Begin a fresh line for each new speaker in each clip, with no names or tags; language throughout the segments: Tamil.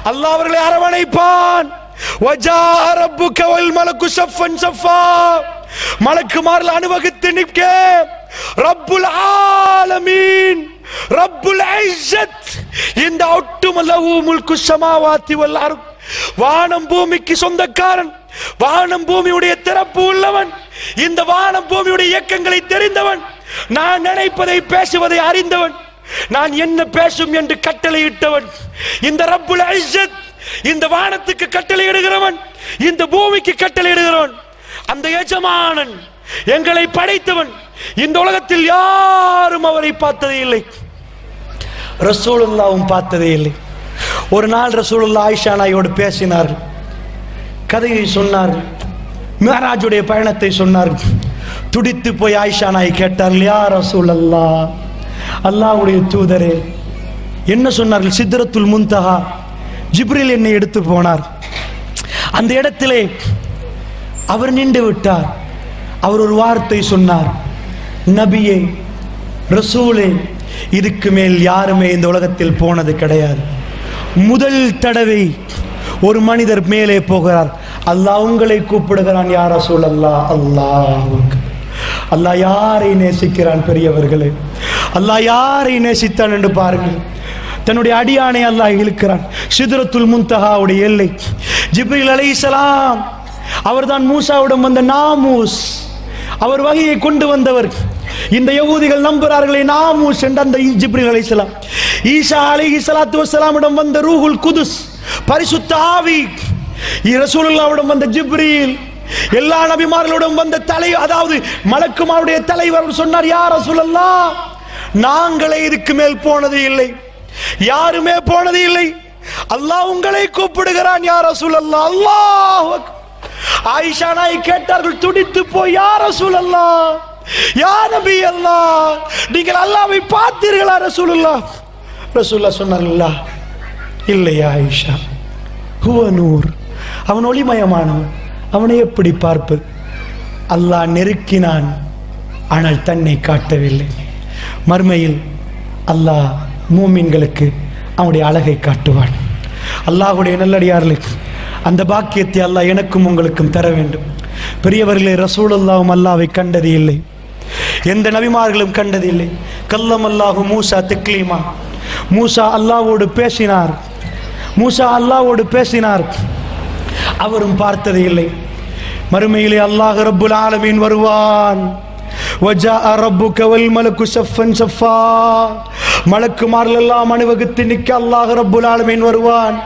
அல்லாஹ் அவர்களை அரவணைப்பான் وَجَاءَ رَبُّكَ وَالْمَلَكُ صَفًّا صَفًّا மலக்குமார்கள் அனுபவித்து நிற்க ரப்புல் ஆலமீன் ரப்புல் ஐஸத் இந்த ஒட்டுமல்லஹு முல்கு ஸமாவாத்தி வல் அர்த் வானம் பூமிக்கு சொந்தக்காரன் வானம் பூமியுடைய திறப்பு உள்ளவன் இந்த வானம் பூமியுடைய இயக்கங்களை தெரிந்தவன் நான் நினைப்பதை பேசுவதை அறிந்தவன் நான் என்ன பேசும் என்று கட்டளையிட்டவன் இந்த ரப்புல் ஐஸத் இந்த வானத்துக்கு கட்டளையிடுகிறவன் இந்த பூமிக்கு கட்டளையிடுகிறவன் அந்த எஜமானன் எங்களை படைத்தவன் இந்த உலகத்தில் யாரும் அவரை பார்த்ததே இல்லை ரசூலுல்லாவும் பார்த்ததே இல்லை ஒரு நாள் ரசூலுல்லா ஆயிஷா நாயோடு பேசினார்கள் கதையை சொன்னார்கள் மேராஜுடைய பயணத்தை சொன்னார்கள் துடித்து போய் ஆயிஷா நாய் கேட்டார்கள் யா ரசூல் அல்லா அல்லாஹ்வுடைய தூதரே என்ன சொன்னார்கள் சித்திரத்துல் முன்தஹா ஜிப்ரில் என்னை எடுத்து போனார் அந்த இடத்திலே அவர் நின்று விட்டார் அவர் ஒரு வார்த்தை சொன்னார் நபியே ரசூலே இதுக்கு மேல் யாருமே இந்த உலகத்தில் போனது கிடையாது முதல் தடவை ஒரு மனிதர் மேலே போகிறார் அல்லாஹ் உங்களை கூப்பிடுகிறான் யார் ரசூல் அல்லாஹ் அல்லாஹ் அல்லாஹ் யாரை நேசிக்கிறான் பெரியவர்களே அல்லாஹ் யாரை நேசித்தான் என்று பாருங்கள் தன்னுடைய அடியானை அல்லாஹ் இழுக்கிறான் சிதுரத்துல் முன்தஹாவுடைய எல்லை ஜிப்ரில் அலைஹிஸ்ஸலாம் அவர்தான் மூசாவிடம் வந்த நாமூஸ் அவர் வகையை கொண்டு வந்தவர் இந்த யகூதிகள் நம்புகிறார்களே நாமூஸ் என்ற அந்த ஜிப்ரில் அலைஹிஸ்ஸலாம் ஈசா அலைஹிஸ்ஸலாத்து வஸ்ஸலாமிடம் வந்த ரூஹுல் குதுஸ் பரிசுத்த ஆவி ரசூலுல்லாவிடம் வந்த ஜிப்ரீல் எல்லா நபிமார்களோடும் வந்த தலை அதாவது மலக்குமாருடைய தலைவர் அவர் சொன்னார் யார் ரசூலல்லா நாங்களே இதுக்கு மேல் போனது இல்லை யாருமே போனது இல்லை அல்லாஹ் உங்களை கூப்பிடுகிறான் யார் ரசூலல்லா அல்லாஹ் ஆயிஷா நாய் கேட்டார்கள் துடித்து போய் யார் ரசூலல்லா யா நபி அல்லாஹ் நீங்கள் அல்லாஹ்வை பார்த்தீர்களா ரசூலுல்லாஹ் ரசூல்லா சொன்னார்களா இல்லையா ஆயிஷா ஹுவ நூர் அவன் ஒளிமயமானவன் அவனை எப்படி பார்ப்பது அல்லாஹ் நெருக்கினான் ஆனால் தன்னை காட்டவில்லை மர்மையில் அல்லாஹ் மூமின்களுக்கு அவனுடைய அழகை காட்டுவான் அல்லாஹுடைய நல்லடியார்களுக்கு அந்த பாக்கியத்தை அல்லாஹ் எனக்கும் உங்களுக்கும் தர வேண்டும் பெரியவர்களே ரசூலுல்லாவும் அல்லாவை கண்டது இல்லை எந்த நபிமார்களும் கண்டது இல்லை கல்லம் அல்லாஹு மூசா திக்லீமா மூசா அல்லாவோடு பேசினார் மூசா அல்லாவோடு பேசினார் அவரும் பார்த்தது இல்லை மறுமையிலே அல்லாஹ் ரப்புல் ஆலமீன் வருவான் وجاء ربك والملك صفا صفا மலக்குமார்கள் எல்லாம் அணிவகுத்து நிற்க அல்லாஹ் ரப்புல் ஆலமீன் வருவான்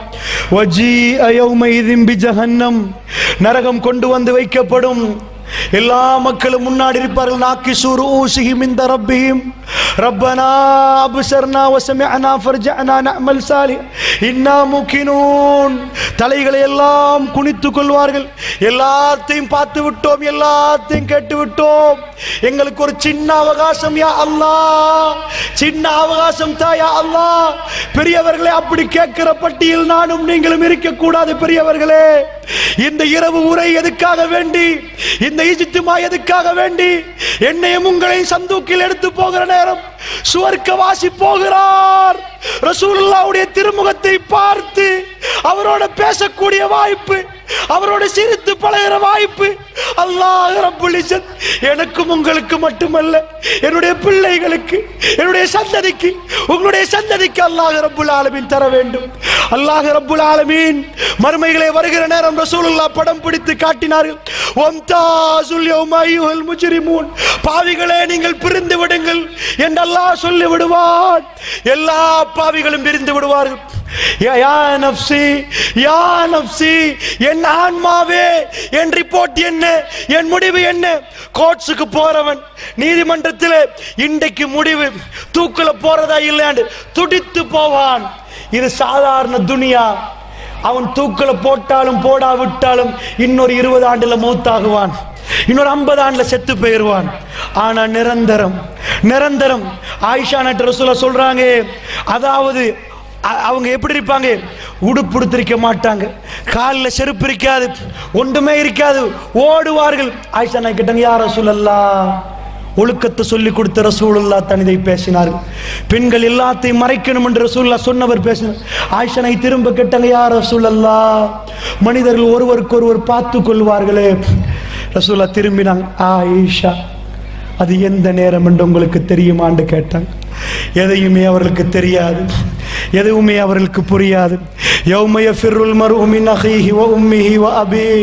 وجيء يومئذ بجهنم நரகம் கொண்டு வந்து வைக்கப்படும் எல்லா மக்களும் முன்னாடி இருப்பார்கள் நாக்கி சூரு ஊசிஹிம் இந்த ரப்பிஹிம் ரப்பனா அபுசர்னா வசமிஅனா ஃபர்ஜஅனா நஅமல் சாலிஹ் இன்னா முகினூன் தலைகளை எல்லாம் குனித்துக் கொள்வார்கள் எல்லாத்தையும் பார்த்து விட்டோம் எல்லாத்தையும் கேட்டு விட்டோம் எங்களுக்கு ஒரு சின்ன அவகாசம் யா அல்லாஹ் சின்ன அவகாசம் தா யா அல்லாஹ் பெரியவர்களே அப்படி கேட்கிற பட்டியல் நானும் நீங்களும் இருக்க கூடாது பெரியவர்களே இந்த இரவு உரை எதுக்காக வேண்டி இந்த ஈஜித்துமா எதுக்காக வேண்டி என்னையும் உங்களையும் சந்தூக்கில் எடுத்து போகிற நேரம் சுவர்க்கவாசி போகிறார் ரசூலுல்லாவுடைய திருமுகத்தை பார்த்து அவரோட பேசக்கூடிய வாய்ப்பு அவரோட சிரித்து பழகிற வாய்ப்பு அல்லாஹ் ரப்புல் இஸ்ஸத் எனக்கும் உங்களுக்கு மட்டுமல்ல என்னுடைய பிள்ளைகளுக்கு என்னுடைய சந்ததிக்கு உங்களுடைய சந்ததிக்கு அல்லாஹ் ரப்புல் ஆலமீன் தர வேண்டும் அல்லாஹ் ரப்புல் ஆலமீன் மறுமைகளே வருகிற நேரம் ரசூலுல்லாஹ் படம் பிடித்து காட்டினார்கள் வம்தாசுல் யௌம அய்யுஹல் முஜ்ரிமூன் பாவிகளே நீங்கள் பிரிந்து விடுங்கள் என்று அல்லாஹ் சொல்லி விடுவான் எல்லா பாவிகளும் பிரிந்து விடுவார்கள் யா யா நப்சி யா நப்சி என் ஆன்மாவே என் ரிப்போர்ட் என்ன என் முடிவு என்ன கோர்ட்ஸுக்கு போறவன் நீதிமன்றத்தில் இன்றைக்கு முடிவு தூக்குல போறதா இல்லையாண்டு துடித்து போவான் இது சாதாரண துனியா அவன் தூக்குல போட்டாலும் போடாவிட்டாலும் இன்னொரு இருபது ஆண்டுல மௌத்தாகுவான் இன்னொரு ஐம்பது ஆண்டுல செத்து போயிருவான் ஆனா நிரந்தரம் நிரந்தரம் ஆயிஷா நட்டு ரசூலா சொல்றாங்க அதாவது அ- அவங்க எப்படி இருப்பாங்க உடுப்பு உடுத்திருக்க மாட்டாங்க காலில் செருப்பு இருக்காது ஒன்றுமே இருக்காது ஓடுவார்கள் ஆயிஷா நான் கேட்டாங்க யார சொல்லல்லா ஒழுக்கத்தை சொல்லி கொடுத்த ரசூலுல்லா தனிதை பேசினார் பெண்கள் எல்லாத்தையும் மறைக்கணும் என்று ரசூல்லா சொன்னவர் பேசினார் ஆயிஷனை திரும்ப கேட்டாங்க யார் ரசூலல்லா மனிதர்கள் ஒருவருக்கு ஒருவர் பார்த்து கொள்வார்களே ரசூல்லா திரும்பினாங்க ஆயிஷா அது எந்த நேரம் என்று உங்களுக்கு தெரியுமான்னு கேட்டாங்க எதையுமே அவர்களுக்கு தெரியாது எதுவுமே அவர்களுக்கு புரியாது يوم يفر المرء من أخيه وأمه وأبيه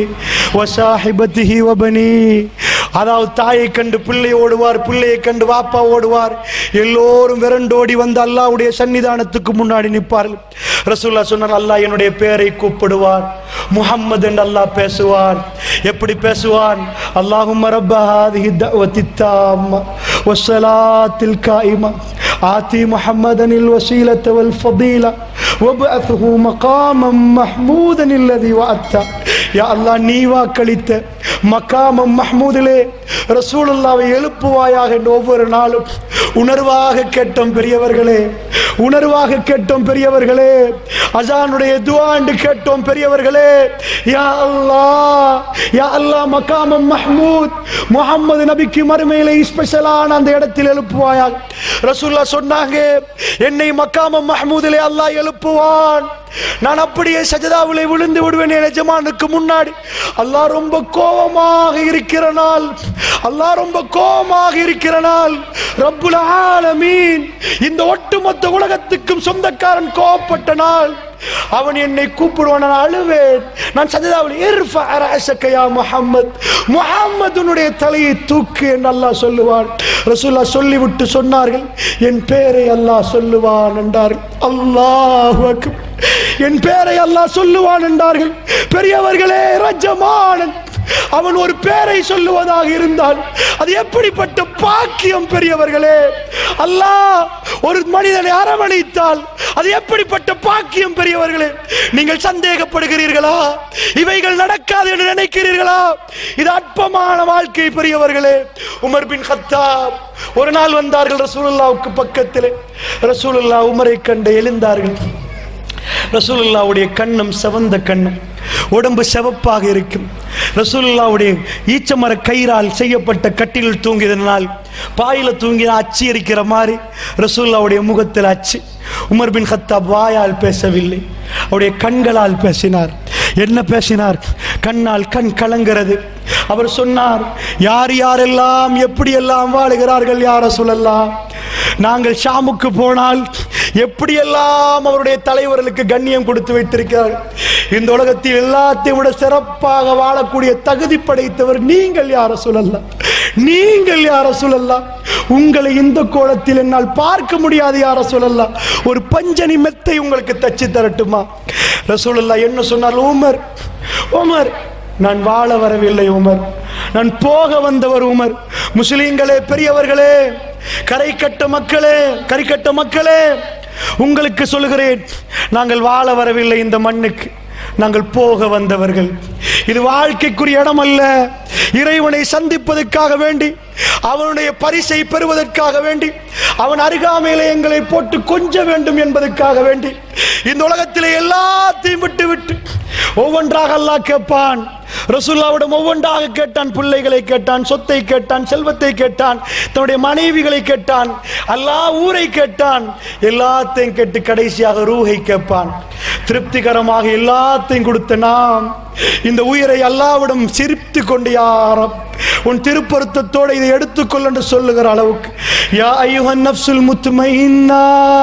وصاحبته وبنيه அதாவது தாயை கண்டு பிள்ளை ஓடுவார் பிள்ளையை கண்டு வாப்பா ஓடுவார் எல்லோரும் விரண்டோடி வந்து அல்லாஹ்வுடைய சன்னிதானத்துக்கு முன்னாடி நிற்பார்கள் ரசூல்லா சொன்னார் அல்லாஹ் என்னுடைய பெயரை கூப்பிடுவார் முஹம்மது என்று அல்லாஹ் பேசுவார் எப்படி பேசுவான் அல்லாஹும் ரப்ப ஹாதிஹி தஅவத்தி தாம்ம வஸ்ஸலாத்தில் காயிமா ஆதி முஹம்மதன் الوسيلة والفضيلة وابعثه مقاما محمودا الذي وعدته யா அல்லாஹ் நீ வாக்களித்த மக்காமம் மஹ்மூதிலே ரசூலுல்லாவை எழுப்புவாயாக என்று ஒவ்வொரு நாளும் உணர்வாக கேட்டோம் பெரியவர்களே உணர்வாக கேட்டோம் பெரியவர்களே அசானுடைய துவாண்டு கேட்டோம் பெரியவர்களே யா அல்லாஹ் யா அல்லாஹ் மக்காமம் மஹ்மூத் முகம்மது நபிக்கு மறுமையிலே ஸ்பெஷலான அந்த இடத்தில் எழுப்புவாயாக ரசூல்லா சொன்னாங்க என்னை மக்காமம் மஹ்மூதிலே அல்லாஹ் எழுப்புவான் நான் அப்படியே சஜதாவிலே விழுந்து விடுவேன் என் எஜமானுக்கு முன்னாடி அல்லாஹ் ரொம்ப கோபமாக இருக்கிற நாள் அல்லாஹ் ரொம்ப கோபமாக இருக்கிற நாள் ரப்புல் ஆலமீன் இந்த ஒட்டுமொத்த உலகத்துக்கும் சொந்தக்காரன் கோபப்பட்ட நாள் அவன் என்னை கூப்பிடுவான் நான் அழுவேன் நான் சஜதாவில் இர்ஃபா ரஅஸக யா முஹம்மத் முஹம்மதுனுடைய தலையை தூக்கு என்று அல்லாஹ் சொல்லுவான் ரசூல்லா சொல்லிவிட்டு சொன்னார்கள் என் பேரை அல்லாஹ் சொல்லுவான் என்றார்கள் அல்லாஹ் அக்பர் என் பேரை அல்லாஹ் சொல்லுவான் என்றார்கள் பெரியவர்களே ரஜமானன் அவன் ஒரு பேரை சொல்லுவதாக இருந்தால் அது எப்படிப்பட்ட பாக்கியம் பெரியவர்களே அல்லாஹ் ஒரு மனிதனை அரவணைத்தால் அது எப்படிப்பட்ட பாக்கியம் பெரியவர்களே நீங்கள் சந்தேகப்படுகிறீர்களா இவைகள் நடக்காது என்று நினைக்கிறீர்களா இது அற்பமான வாழ்க்கை பெரியவர்களே உமர் பின் கத்தாப் ஒரு நாள் வந்தார்கள் ரசூலுல்லாவுக்கு பக்கத்தில் ரசூலுல்லா உமரை கண்டு எழுந்தார்கள் ரசூலுல்லாவுடைய கண்ணம் செவந்த கண்ணம் உடம்பு செவப்பாக இருக்கும் ரசூலுல்லாவுடைய ஈச்சமர கயிறால் செய்யப்பட்ட கட்டிலில் தூங்கியதனால் பாயில தூங்கின அச்சு இருக்கிற மாதிரி ரசூலுல்லாவுடைய முகத்தில் அச்சு உமர் பின் கத்தாப் வாயால் பேசவில்லை அவருடைய கண்களால் பேசினார் என்ன பேசினார் கண்ணால் கண் கலங்கிறது அவர் சொன்னார் யார் யாரெல்லாம் எப்படியெல்லாம் வாழுகிறார்கள் யார சொல்லலாம் நாங்கள் ஷாமுக்கு போனால் எப்படியெல்லாம் அவருடைய தலைவர்களுக்கு கண்ணியம் கொடுத்து வைத்திருக்கிறார் இந்த உலகத்தில் எல்லாத்தையும் விட சிறப்பாக வாழக்கூடிய தகுதி படைத்தவர் நீங்கள் யார சொல்லலாம் நீங்கள் யார சொல்லலாம் உங்களை இந்த கோலத்தில் என்னால் பார்க்க முடியாது யார சொல்லலாம் ஒரு பஞ்சனி மெத்தை உங்களுக்கு தச்சு தரட்டுமா ரசூலுல்லா என்ன சொன்னார் உமர் உமர் நான் வாழ வரவில்லை உமர் நான் போக வந்தவர் உமர் முஸ்லீம்களே பெரியவர்களே கரை கட்ட மக்களே கரிக்கட்ட மக்களே உங்களுக்கு சொல்கிறேன் நாங்கள் வாழ வரவில்லை இந்த மண்ணுக்கு நாங்கள் போக வந்தவர்கள் இது வாழ்க்கைக்குரிய இடம் அல்ல இறைவனை சந்திப்பதற்காக வேண்டி அவனுடைய பரிசை பெறுவதற்காக வேண்டி அவன் அருகாமையிலே எங்களை போட்டு கொஞ்ச வேண்டும் என்பதற்காக வேண்டி இந்த உலகத்திலே எல்லாத்தையும் விட்டு விட்டு ஒவ்வொன்றாக அல்லாஹ் கேட்பான் ரசூல்லாவிடம் ஒவ்வொன்றாக கேட்டான் பிள்ளைகளை கேட்டான் சொத்தை கேட்டான் செல்வத்தை கேட்டான் தன்னுடைய மனைவிகளை கேட்டான் அல்லாஹ் ஊரை கேட்டான் எல்லாத்தையும் கேட்டு கடைசியாக ரூஹை கேட்பான் திருப்திகரமாக எல்லாத்தையும் கொடுத்த நாம் இந்த உயிரை அல்லாவிடம் சிரித்து கொண்டு யாரம் உன் திருப்பொருத்தத்தோடு இதை எடுத்துக்கொள் என்று சொல்லுகிற அளவுக்கு யா ஐயுஹன் நப்சுல் முத்துமைன்னா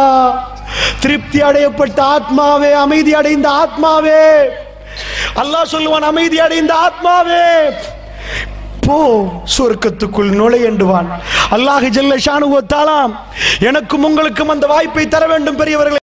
திருப்தி அடையப்பட்ட ஆத்மாவே அமைதி அடைந்த ஆத்மாவே அல்லாஹ் சொல்லுவான் அமைதி அடைந்த ஆத்மாவே போ சொர்க்கத்துக்குள் நுழையண்டுவான் அல்லாஹ் ஜல்ல ஷானுவத்தாலாம் எனக்கும் உங்களுக்கும் அந்த வாய்ப்பை தர வேண்டும் பெரியவர்களே